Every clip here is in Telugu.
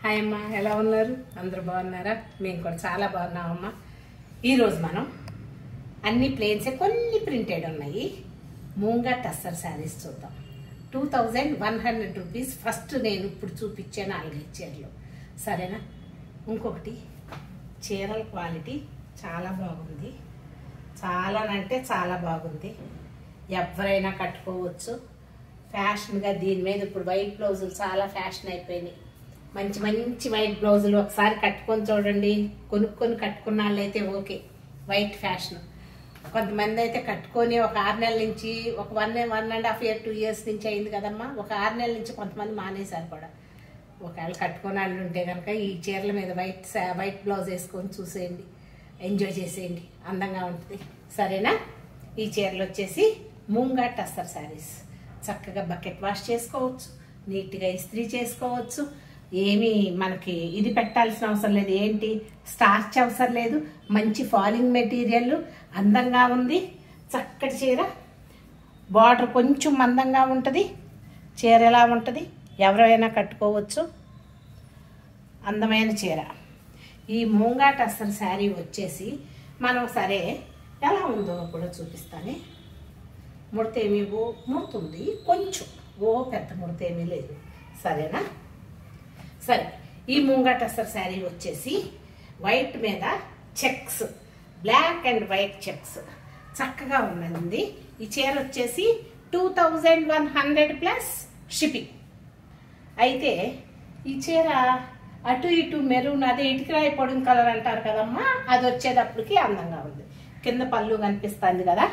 హాయ్ అమ్మా ఎలా ఉన్నారు అందరూ బాగున్నారా మేము కూడా చాలా బాగున్నామమ్మా ఈరోజు మనం అన్ని ప్లేన్సే కొన్ని ప్రింటెడ్ ఉన్నాయి మూంగా టస్సర్ శారీస్ చూద్దాం two thousand one hundred rupees first నేను ఇప్పుడు చూపించే నాలుగైదు చీరలు సరేనా ఇంకొకటి చీరల క్వాలిటీ చాలా బాగుంది చాలా అంటే చాలా బాగుంది ఎవరైనా కట్టుకోవచ్చు ఫ్యాషన్గా దీని మీద ఇప్పుడు వైట్ బ్లౌజులు చాలా ఫ్యాషన్ అయిపోయినాయి మంచి మంచి వైట్ బ్లౌజులు ఒకసారి కట్టుకొని చూడండి కొనుక్కొని కట్టుకున్న వాళ్ళైతే ఓకే వైట్ ఫ్యాషన్ కొంతమంది అయితే కట్టుకొని ఒక ఆరు నెలల నుంచి ఒక one one and half year two years నుంచి అయింది కదమ్మా ఒక ఆరు నెలల నుంచి కొంతమంది మానేశారు కూడా ఒకవేళ కట్టుకొని వాళ్ళు ఉంటే కనుక ఈ చీరల మీద వైట్ సా- వైట్ బ్లౌజ్ వేసుకొని చూసేయండి ఎంజాయ్ చేసేయండి అందంగా ఉంటుంది సరేనా ఈ చీరలు వచ్చేసి మూంగా టస్సర్ శారీస్ చక్కగా బకెట్ వాష్ చేసుకోవచ్చు నీట్గా ఇస్త్రీ చేసుకోవచ్చు ఏమీ మనకి ఇది పెట్టాల్సిన అవసరం లేదు ఏంటి స్టార్చ్ అవసరం లేదు మంచి ఫాలింగ్ మెటీరియల్ అందంగా ఉంది చక్కటి చీర బార్డర్ కొంచెం మందంగా ఉంటుంది చీర ఎలా ఉంటుంది ఎవరైనా కట్టుకోవచ్చు అందమైన చీర ఈ మూంగా టస్సర్ శారీ వచ్చేసి మనం సరే ఎలా ఉందో కూడా చూపిస్తానే ముడత ఏమి ఓ ముడుతుంది కొంచెం ఓ పెద్ద ముడత ఏమీ లేదు సరేనా సరే ఈ మూంగా టస్సర్ శారీ వచ్చేసి వైట్ మీద checks black and white checks చక్కగా ఉన్నది ఈ చీర వచ్చేసి two thousand one hundred plus shipping అయితే ఈ చీర అటు ఇటు మెరూన్ అదే ఇటుకరాయి పొడిన కలర్ అంటారు కదమ్మా అది వచ్చేటప్పటికి అందంగా ఉంది కింద పళ్ళు కనిపిస్తుంది కదా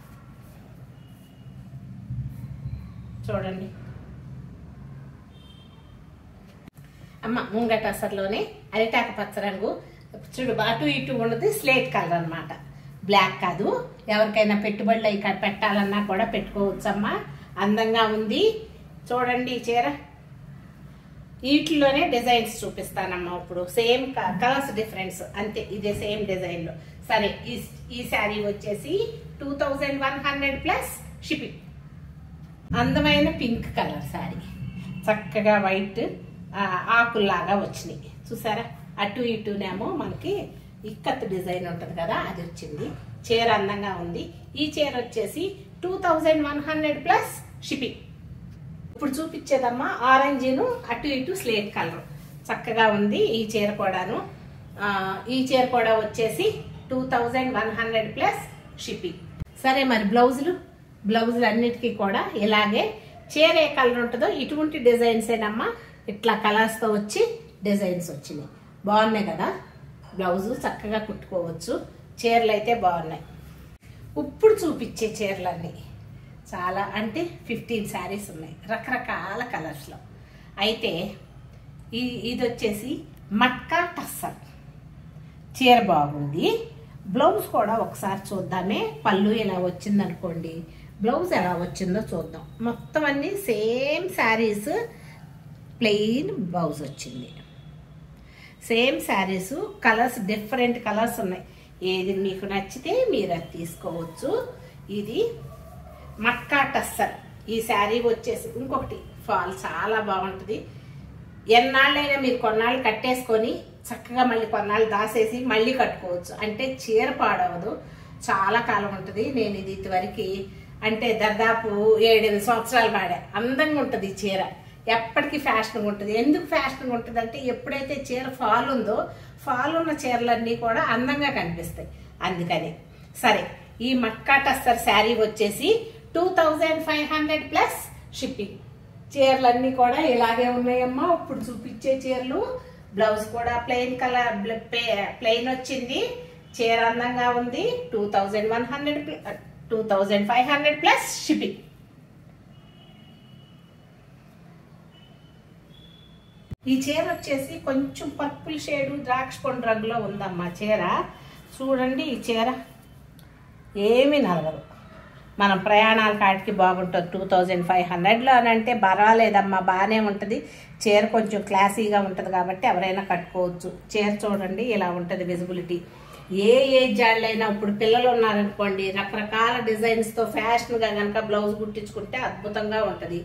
చూడండి అమ్మ ముంగట అసలులోనే అరిటాక పచ్చ రంగు చూడు అటు ఇటు ఉన్నది స్లేట్ కలర్ అన్నమాట బ్లాక్ కాదు ఎవరికైనా పెట్టుబడులు ఇక్కడ పెట్టాలన్నా కూడా పెట్టుకోవచ్చమ్మా అందంగా ఉంది చూడండి ఈ చీర వీటిలోనే డిజైన్స్ చూపిస్తానమ్మా ఇప్పుడు సేమ్ కలర్స్ డిఫరెన్స్ అంతే ఇదే సేమ్ డిజైన్ లో సరే ఈ ఈ శారీ వచ్చేసి two thousand one hundred plus shipping అందమైన పింక్ కలర్ శారీ చక్కగా వైట్ ఆకుల్లాగా వచ్చినాయి చూసారా అటు ఇటునేమో మనకి ఇక్కత్ డిజైన్ ఉంటుంది కదా అది వచ్చింది చీర అందంగా ఉంది ఈ చీర వచ్చేసి two thousand one hundred plus shipping ఇప్పుడు చూపించేదమ్మా ఆరెంజ్ను అటు ఇటు స్లేట్ కలర్ చక్కగా ఉంది ఈ చీర కూడాను ఆ, ఈ చీర కూడా వచ్చేసి two thousand one hundred plus shipping సరే మరి బ్లౌజులు బ్లౌజులు అన్నిటికీ కూడా ఇలాగే చీర ఏ కలర్ ఉంటుందో ఇటువంటి డిజైన్స్ ఏనమ్మా ఇట్లా కలర్స్తో వచ్చి డిజైన్స్ వచ్చినాయి బాగున్నాయి కదా బ్లౌజు చక్కగా కుట్టుకోవచ్చు చీరలు అయితే బాగున్నాయి ఇప్పుడు చూపించే చీరలన్నీ చాలా అంటే ఫిఫ్టీన్ శారీస్ ఉన్నాయి రకరకాల కలర్స్లో అయితే ఈ ఇది వచ్చేసి మట్కా టస్సర్ చీర బాగుంది బ్లౌజ్ కూడా ఒకసారి చూద్దామే పళ్ళు ఇలా వచ్చిందనుకోండి బ్లౌజ్ ఎలా వచ్చిందో చూద్దాం మొత్తం అన్ని సేమ్ శారీస్ ప్లెయిన్ బ్లౌజ్ వచ్చింది same saris colours different colours ఉన్నాయి ఏది మీకు నచ్చితే మీరు అది తీసుకోవచ్చు ఇది మట్కా టస్సర్ ఈ శారీ వచ్చేసి ఇంకొకటి ఫాల్ చాలా బాగుంటుంది ఎన్నాళ్ళైనా మీరు కొన్నాళ్ళు కట్టేసుకొని చక్కగా మళ్ళీ కొన్నాళ్ళు దాసేసి మళ్ళీ కట్టుకోవచ్చు అంటే చీర పాడవదు చాలా కాలం ఉంటుంది నేను ఇది ఇదివరకు అంటే దాదాపు ఏడెనిమిది సంవత్సరాలు వాడా అందంగా ఉంటుంది ఈ చీర ఎప్పటికీ ఫ్యాషన్గా ఉంటుంది ఎందుకు ఫ్యాషన్గా ఉంటుంది అంటే ఎప్పుడైతే చీర ఫాల్ ఉందో ఫాల్ ఉన్న చీరలన్నీ కూడా అందంగా కనిపిస్తాయి అందుకని సరే ఈ మక్కా టస్సర్ శారీ వచ్చేసి two thousand five hundred plus shipping చీరలన్నీ కూడా ఇలాగే ఉన్నాయమ్మా ఇప్పుడు చూపించే చీరలు బ్లౌజ్ కూడా ప్లెయిన్ కలర్ ప్లెయిన్ వచ్చింది చీర అందంగా ఉంది two thousand one hundred two thousand five hundred plus shipping ఈ చీర వచ్చేసి కొంచెం పర్పుల్ షేడు ద్రాక్ష పండు రంగులో ఉందమ్మా చీర చూడండి ఈ చీర ఏమీ నలగదు మనం ప్రయాణాల కాటికి బాగుంటుంది టూ థౌజండ్ ఫైవ్ హండ్రెడ్లో అని అంటే పర్వాలేదమ్మా బాగానే ఉంటుంది చీర కొంచెం క్లాసీగా ఉంటుంది కాబట్టి ఎవరైనా కట్టుకోవచ్చు చీర చూడండి ఇలా ఉంటుంది విజిబిలిటీ ఏ ఏజ్ జాళ్ళైనా ఇప్పుడు పిల్లలు ఉన్నారనుకోండి రకరకాల డిజైన్స్తో ఫ్యాషన్గా కనుక బ్లౌజ్ కుట్టించుకుంటే అద్భుతంగా ఉంటుంది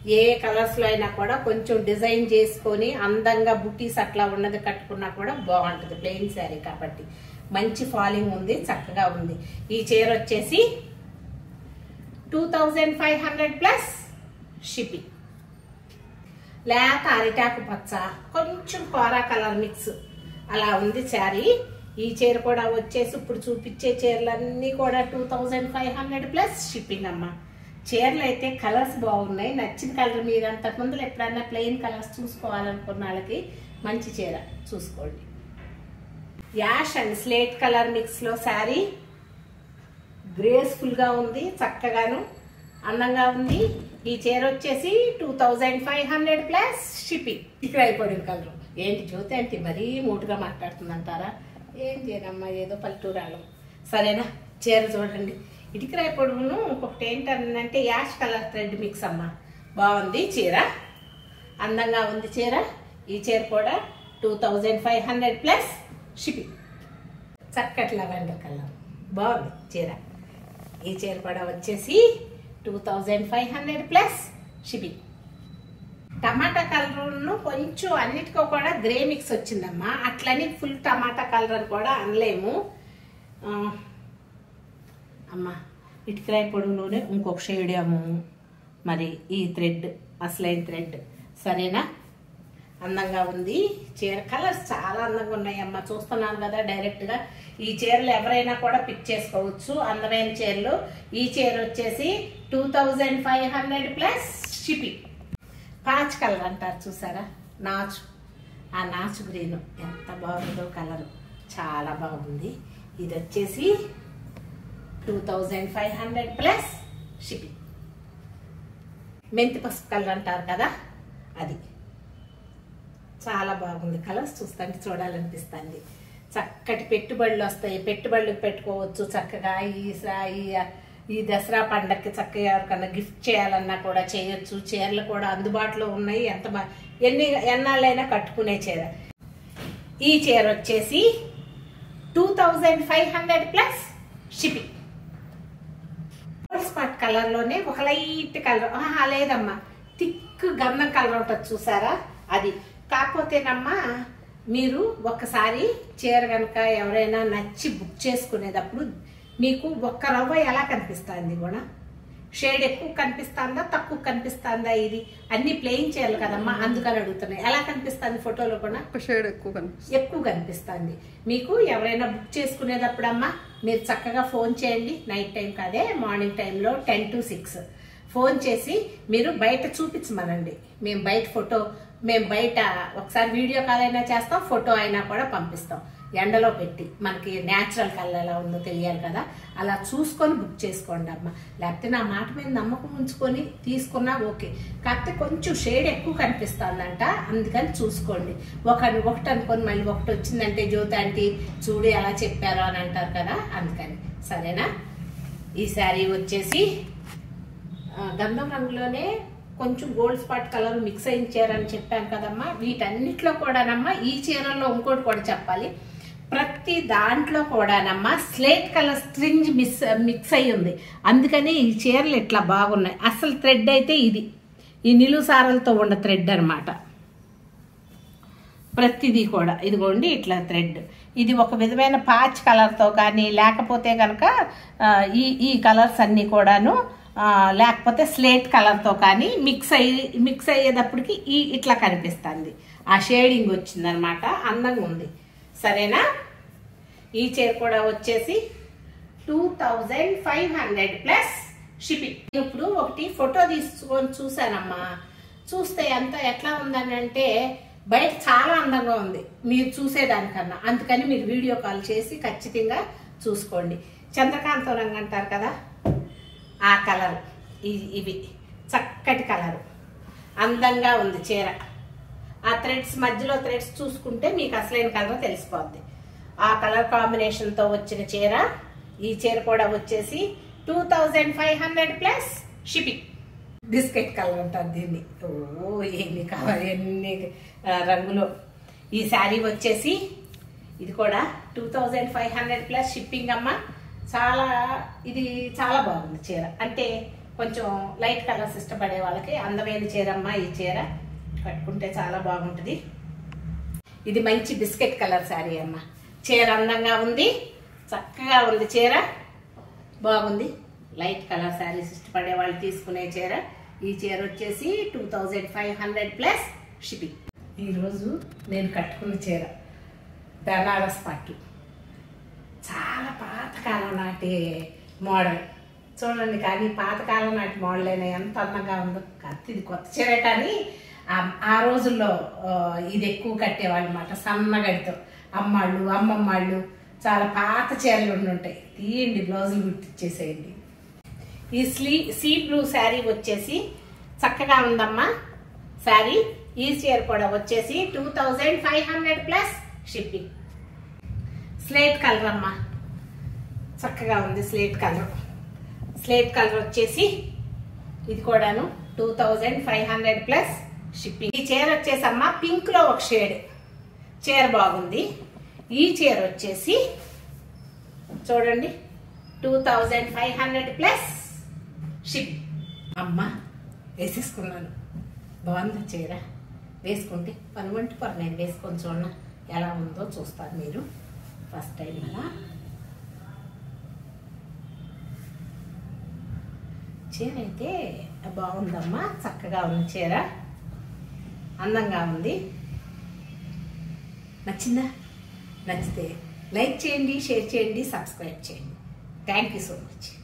ఏ కలర్స్ లో అయినా కూడా కొంచెం డిజైన్ చేసుకొని అందంగా బుటీస్ అట్లా ఉన్నది కట్టుకున్నా కూడా బాగుంటుంది ప్లెయిన్ శారీ కాబట్టి మంచి ఫాలింగ్ ఉంది చక్కగా ఉంది ఈ చీర వచ్చేసి two thousand five hundred plus shipping లేత అరిటాకు పచ్చ కొంచెం కోరా కలర్ మిక్స్ అలా ఉంది శారీ ఈ చీర కూడా వచ్చేసి ఇప్పుడు చూపించే చీరలన్నీ కూడా two thousand five hundred plus shipping అమ్మ చీరలు అయితే కలర్స్ బాగున్నాయి నచ్చిన కలర్ మీరు అంతకుముందు ఎప్పుడన్నా ప్లెయిన్ కలర్స్ చూసుకోవాలనుకున్న వాళ్ళకి మంచి చీర చూసుకోండి యాష్ అండ్ స్లేట్ కలర్ మిక్స్లో శారీ గ్రేస్ఫుల్గా ఉంది చక్కగాను అందంగా ఉంది ఈ చీర వచ్చేసి two thousand five hundred plus shipping ఇక్కడ అయిపోయింది కలరు ఏంటి జ్యోతి అంటే మరీ మూటుగా మాట్లాడుతుందంటారా ఏం చేయనమ్మా ఏదో పల్లెటూరాలు సరేనా చీర చూడండి ఇటుకరాయి పొడుగును ఇంకొకటి ఏంటంటే యాష్ కలర్ థ్రెడ్ మిక్స్ అమ్మ బాగుంది చీర అందంగా ఉంది చీర ఈ చీర కూడా two thousand five hundred plus shipping చక్కటి లెవెండర్ కలర్ బాగుంది చీర ఈ చీర కూడా వచ్చేసి two thousand five hundred plus shipping టమాటా కలర్ను కొంచెం అన్నిటికీ కూడా గ్రే మిక్స్ వచ్చిందమ్మా అట్లని ఫుల్ టమాటా కలర్ అని కూడా అనలేము ఆ, అమ్మా ఇటుకరాయి పొడుగులోనే ఇంకొక షేడ్ ఏమో మరి ఈ థ్రెడ్ అసలైన థ్రెడ్ సరేనా అందంగా ఉంది చీర కలర్స్ చాలా అందంగా ఉన్నాయి అమ్మ చూస్తున్నాను కదా డైరెక్ట్ గా ఈ చీరలు ఎవరైనా కూడా పిక్ చేసుకోవచ్చు అందమైన చీరలు ఈ చీర వచ్చేసి two thousand five hundred plus shipping పాచ్ కలర్ అంటారు చూసారా నాచు ఆ నాచు గ్రీన్ ఎంత బాగుందో కలర్ చాలా బాగుంది ఇది వచ్చేసి two thousand five hundred plus shipping మెంతి పసుపు కలర్ అంటారు కదా అది చాలా బాగుంది కలర్స్ చూస్తుంటే చూడాలనిపిస్తుంది చక్కటి పెట్టుబడులు వస్తాయి పెట్టుబడులు పెట్టుకోవచ్చు చక్కగా ఈ సా- ఈ ఈ దసరా పండగకి చక్కగా ఎవరికన్నా గిఫ్ట్ చేయాలన్నా కూడా చేయొచ్చు చీరలు కూడా అందుబాటులో ఉన్నాయి ఎంత బా ఎన్ని ఎన్నాళ్ళైనా కట్టుకునే చీర ఈ చీర వచ్చేసి two thousand five hundred plus shipping gold spot colour లోనే ఒక లైట్ కలర్ ఆహా లేదమ్మా థిక్ గంధం కలర్ ఉంటుంది చూసారా అది కాకపోతేనమ్మా మీరు ఒక్కసారి చీర కనుక ఎవరైనా నచ్చి బుక్ చేసుకునేటప్పుడు మీకు ఒక్క రవ్వ ఎలా కనిపిస్తుంది కూడా షేడ్ ఎక్కువ కనిపిస్తుందా తక్కువ కనిపిస్తుందా ఇది అన్ని ప్లెయిన్ చీరలు కదమ్మా అందుకని అడుగుతున్నాయి ఎలా కనిపిస్తుంది ఫోటోలో కూడా ఒక షేడ్ ఎక్కువ కనిపిస్తుంది ఎక్కువ కనిపిస్తుంది మీకు ఎవరైనా బుక్ చేసుకునేటప్పుడమ్మా మీరు చక్కగా ఫోన్ చేయండి నైట్ టైం కాదే మార్నింగ్ టైంలో టెన్ టు సిక్స్ ఫోన్ చేసి మీరు బయట చూపించమనండి మేము బయట ఫోటో మేము బయట ఒకసారి వీడియో కాల్ అయినా చేస్తాం ఫోటో అయినా కూడా పంపిస్తాం ఎండలో పెట్టి మనకి న్యాచురల్ కలర్ ఎలా ఉందో తెలియాలి కదా అలా చూసుకొని బుక్ చేసుకోండి అమ్మ లేకపోతే నా మాట మీద నమ్మకం ఉంచుకొని తీసుకున్నా ఓకే కాకపోతే కొంచెం షేడ్ ఎక్కువ కనిపిస్తుందంట అందుకని చూసుకోండి ఒక ఒకటి అనుకొని మళ్ళీ ఒకటి వచ్చిందంటే జ్యోతి ఆంటీ చూడు ఎలా చెప్పారో అని అంటారు కదా అందుకని సరేనా ఈ శారీ వచ్చేసి ఆ, గంధం రంగులోనే కొంచెం గోల్డ్ స్పాట్ కలర్ మిక్స్ అయిన చీర అని చెప్పాను కదమ్మా వీటన్నిటిలో కూడానమ్మా ఈ చీరల్లో ఇంకోటి కూడా చెప్పాలి ప్రతి దాంట్లో కూడానమ్మా స్లేట్ కలర్ స్ట్రింజ్ మిస్ మిక్స్ అయి ఉంది అందుకని ఈ చీరలు ఇట్లా బాగున్నాయి అసలు థ్రెడ్ అయితే ఇది ఈ నిలువు సారలతో ఉన్న థ్రెడ్ అన్నమాట ప్రతిదీ కూడా ఇదిగోండి ఇట్లా థ్రెడ్ ఇది ఒక విధమైన పాచ్ కలర్తో కానీ లేకపోతే కనుక ఆ, ఈ ఈ కలర్స్ అన్నీ కూడాను ఆ, లేకపోతే స్లేట్ కలర్తో కానీ మిక్స్ అయ్యి మిక్స్ అయ్యేటప్పటికి ఈ ఇట్లా కనిపిస్తుంది ఆ షేడింగ్ వచ్చిందనమాట అందంగా ఉంది సరేనా ఈ చీర కూడా వచ్చేసి two thousand five hundred plus shipping ఇప్పుడు ఒకటి ఫోటో తీసుకొని చూసానమ్మా చూస్తే ఎంత ఎట్లా ఉందని అంటే బయట చాలా అందంగా ఉంది మీరు చూసేదానికన్నా అందుకని మీరు వీడియో కాల్ చేసి ఖచ్చితంగా చూసుకోండి చంద్రకాంతం రంగు అంటారు కదా ఆ కలర్ ఇవి చక్కటి కలరు అందంగా ఉంది చీర ఆ థ్రెడ్స్ మధ్యలో థ్రెడ్స్ చూసుకుంటే మీకు అసలైన కలర్ తెలిసిపోద్ది ఆ కలర్ కాంబినేషన్తో వచ్చిన చీర ఈ చీర కూడా వచ్చేసి two thousand five hundred plus shipping biscuit colour ఉంటుంది దీన్ని ఓ ఎన్ని కావాలి ఎన్ని ఆ, రంగులు ఈ శారీ వచ్చేసి ఇది కూడా two thousand five hundred plus shipping అమ్మ చాలా ఇది చాలా బాగుంది చీర అంటే కొంచెం లైట్ కలర్స్ ఇష్టపడే వాళ్ళకి అందమైన చీర అమ్మ ఈ చీర కట్టుకుంటే చాలా బాగుంటుంది ఇది మంచి బిస్కెట్ కలర్ శారీ అమ్మ చీర అందంగా ఉంది చక్కగా ఉంది చీర బాగుంది లైట్ కలర్ శారీస్ ఇష్టపడే వాళ్ళు తీసుకునే చీర ఈ చీర వచ్చేసి two thousand five hundred plus shipping ఈరోజు నేను కట్టుకున్న చీర బెనారస్ పట్టు చాలా పాతకాలం నాటి మోడల్ చూడండి కానీ పాతకాలం నాటి మోడల్ అయినా ఎంత అందంగా ఉందో కాకపోతే ఇది కొత్త చీర కానీ ఆ- ఆ రోజుల్లో ఆ, ఇది ఎక్కువ కట్టేవాళ్ళు అనమాట సన్నగడితో అమ్మాళ్ళు అమ్మమ్మాళ్ళు చాలా పాత చీరలు ఉండి ఉంటాయి తీయండి బ్లౌజులు గుర్తిచ్చేసేయండి ఈ స్లీ సీ బ్లూ శారీ వచ్చేసి చక్కగా ఉందమ్మా శారీ ఈ చీర కూడా వచ్చేసి two thousand five hundred plus shipping slate colour అమ్మా చక్కగా ఉంది స్లేట్ కలర్ స్లేట్ కలర్ వచ్చేసి ఇది కూడాను two thousand five hundred plus shipping ఈ చీర వచ్చేసి అమ్మ పింక్ లో ఒక షేడ్ చీర బాగుంది ఈ చీర వచ్చేసి చూడండి two thousand five hundred plus ship అమ్మ వేసేసుకున్నాను బాగుంది చీర వేసుకుంటే పని వంటి పని నేను వేసుకొని చూడ ఎలా ఉందో చూస్తారు మీరు ఫస్ట్ టైం కదా చీర అయితే బాగుందమ్మా చక్కగా ఉంది చీర అందంగా ఉంది నచ్చిందా నచ్చితే లైక్ చేయండి షేర్ చేయండి సబ్స్క్రైబ్ చేయండి థ్యాంక్ యూ సో మచ్